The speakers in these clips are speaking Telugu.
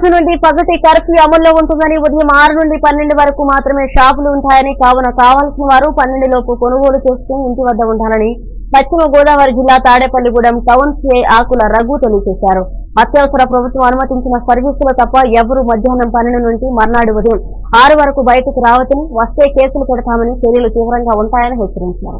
రోజు నుండి పగటి కర్ఫ్యూ అమల్లో ఉంటుందని ఉదయం ఆరు నుండి పన్నెండు వరకు మాత్రమే షాపులు ఉంటాయని కావున కావాల్సిన వారు పన్నెండులోపు కొనుగోలు చేసుకుని ఇంటి వద్ద ఉండాలని పశ్చిమ గోదావరి జిల్లా తాడేపల్లిగూడెం టౌన్ సిఐ ఆకుల రఘు తెలియజేశారు అత్యవసర ప్రభుత్వం అనుమతించిన సర్వీసులు తప్ప ఎవరూ మధ్యాహ్నం పన్నెండు నుండి మర్నాడు ఉదయం ఆరు వరకు బయటకు రావచ్చని వస్తే కేసులు పెడతామని చర్యలు తీవ్రంగా ఉంటాయని హెచ్చరించారు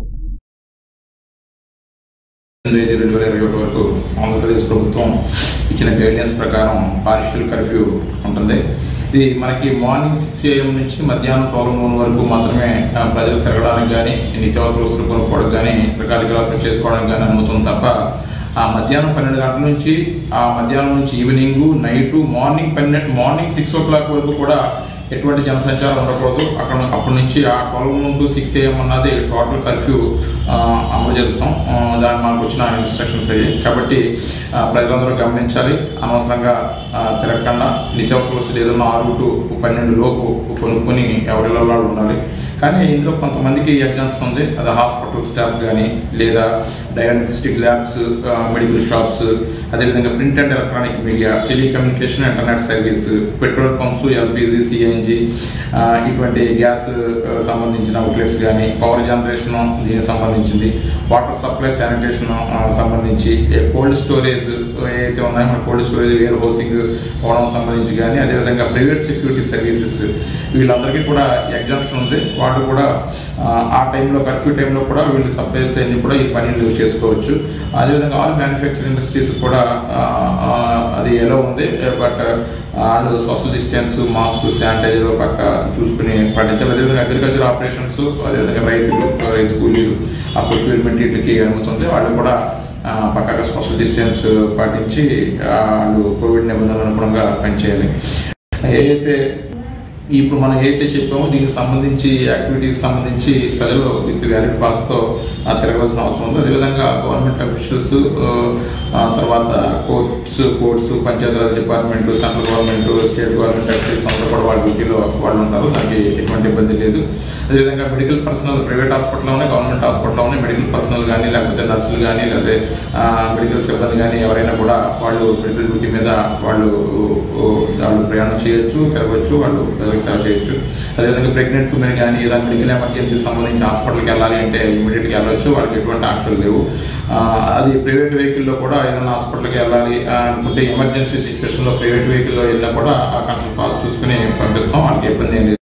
ఎనిమిది ఐదు రెండు వేల ఇరవై ఒకటి వరకు ఆంధ్రప్రదేశ్ ప్రభుత్వం ఇచ్చిన గైడ్లైన్స్ ప్రకారం పార్షియల్ కర్ఫ్యూ ఉంటుంది ఇది మనకి మార్నింగ్ సిక్స్ ఏఎం నుంచి మధ్యాహ్నం ట్వెల్వ్ నూన్ వరకు మాత్రమే ఆ, ప్రజలు తిరగడానికి కానీ నిత్యావసర వస్తువులు కొనుక్కోవడం కానీ కార్యకలాపాలు చేసుకోవడం కానీ అనుమతి ఉంది తప్ప ఆ మధ్యాహ్నం పన్నెండు గంటల నుంచి ఆ మధ్యాహ్నం నుంచి ఈవినింగ్ నైట్ మార్నింగ్ పన్నెండు మార్నింగ్ సిక్స్ ఓ క్లాక్ వరకు కూడా ఎటువంటి జనసంచారం ఉండకూడదు అక్కడ అప్పటి నుంచి ఆ twelve noon to six AM అన్నది టోటల్ కర్ఫ్యూ ఆ, అమలు జరుపుతాం ఆ, దాని మనకు వచ్చిన ఇన్స్ట్రక్షన్స్ అయ్యి కాబట్టి ఆ, ప్రజలందరూ గమనించాలి అనవసరంగా ఆ, తిరగకుండా నిత్యావసర వస్తువులు ఏదన్నా ఆరు టు పన్నెండు లోపు కొనుక్కొని ఎవరిలో వాళ్ళు ఉండాలి కానీ ఇందులో కొంతమందికి ఎగ్జామ్షన్ ఉంది అది హాస్పిటల్ స్టాఫ్ కానీ లేదా డయాగ్నోస్టిక్ ల్యాబ్స్ మెడికల్ షాప్స్ అదేవిధంగా print and electronic media telecommunication internet service petrol pumps LPG CNG ఇటువంటి గ్యాస్ ఆ, సంబంధించిన అవుట్లెట్స్ కానీ పవర్ జనరేషన్ దీనికి సంబంధించింది వాటర్ సప్లై శానిటేషన్ సంబంధించి కోల్డ్ స్టోరేజ్ ఏదైతే ఉన్నాయో మన కోల్డ్ స్టోరేజ్ వేర్ హౌసింగ్ అవడం సంబంధించి కానీ అదేవిధంగా ప్రైవేట్ సెక్యూరిటీ సర్వీసెస్ వీళ్ళందరికీ కూడా ఎగ్జామ్షన్ ఉంది వాళ్ళు కూడా ఆ, ఆ టైంలో కర్ఫ్యూ టైంలో కూడా వీళ్ళు సప్లైస్ అన్ని కూడా ఈ పనులు చేసుకోవచ్చు అదేవిధంగా ఆల్ మ్యానుఫ్యాక్చరింగ్ ఇండస్ట్రీస్ కూడా ఆ, ఆ, అది ఎలా ఉంది బట్ వాళ్ళు సోషల్ డిస్టెన్స్ మాస్క్ శానిటైజర్ పక్క చూసుకుని పాటించాలి అదేవిధంగా అగ్రికల్చర్ ఆపరేషన్స్ అదేవిధంగా రైతులు రైతు కూలీలు ఆ ప్రొక్యూర్మెంట్ వీటికి అనుమతి ఉంది వాళ్ళు కూడా ఆ, పక్కగా సోషల్ డిస్టెన్స్ పాటించి ఆ, వాళ్ళు కోవిడ్ నిబంధనలు అనుగుణంగా పనిచేయాలి ఏదైతే ఇప్పుడు మనం ఏదైతే చెప్పామో దీనికి సంబంధించి యాక్టివిటీస్ సంబంధించి ప్రజలు విత్ వ్యాలిడ్ పాస్తో తిరగవలసిన అవసరం ఉంది అదేవిధంగా గవర్నమెంట్ అఫీషియల్స్ తర్వాత courts courts Panchayati Raj department central government state government officials అందరూ కూడా వాళ్ళ డ్యూటీలో వాళ్ళు ఉంటారు దానికి ఎటువంటి ఇబ్బంది లేదు అదేవిధంగా మెడికల్ పర్సనల్ ప్రైవేట్ హాస్పిటల్లో ఉన్నాయి గవర్నమెంట్ హాస్పిటల్లో ఉన్నాయి మెడికల్ పర్సనల్ కానీ లేకపోతే నర్సులు కానీ లేకపోతే మెడికల్ సిబ్బంది కానీ ఎవరైనా కూడా వాళ్ళు మెడికల్ డ్యూటీ మీద వాళ్ళు ఓ, వాళ్ళు ప్రయాణం చేయొచ్చు తిరగచ్చు వాళ్ళు ప్రజలకు సేవ చేయొచ్చు అదేవిధంగా ప్రెగ్నెంట్ ఉమెన్ కానీ ఏదైనా మెడికల్ ఎమర్జెన్సీ సంబంధించి హాస్పిటల్కి వెళ్ళాలి అంటే ఇమీడియట్గా వెళ్ళొచ్చు వాళ్ళకి ఎటువంటి ఆంక్షలు లేవు ఆ, అది ప్రైవేట్ వెహికల్లో కూడా ఏదైనా హాస్పిటల్కి వెళ్ళాలి ఆ, అనుకుంటే ఎమర్జెన్సీ సిచ్యువేషన్లో ప్రైవేట్ వెహికల్లో వెళ్ళినా కూడా ఆ కన్సల్ట్ పాస్ చూసుకుని పంపిస్తాం వాళ్ళకి ఇబ్బంది ఏం లేదు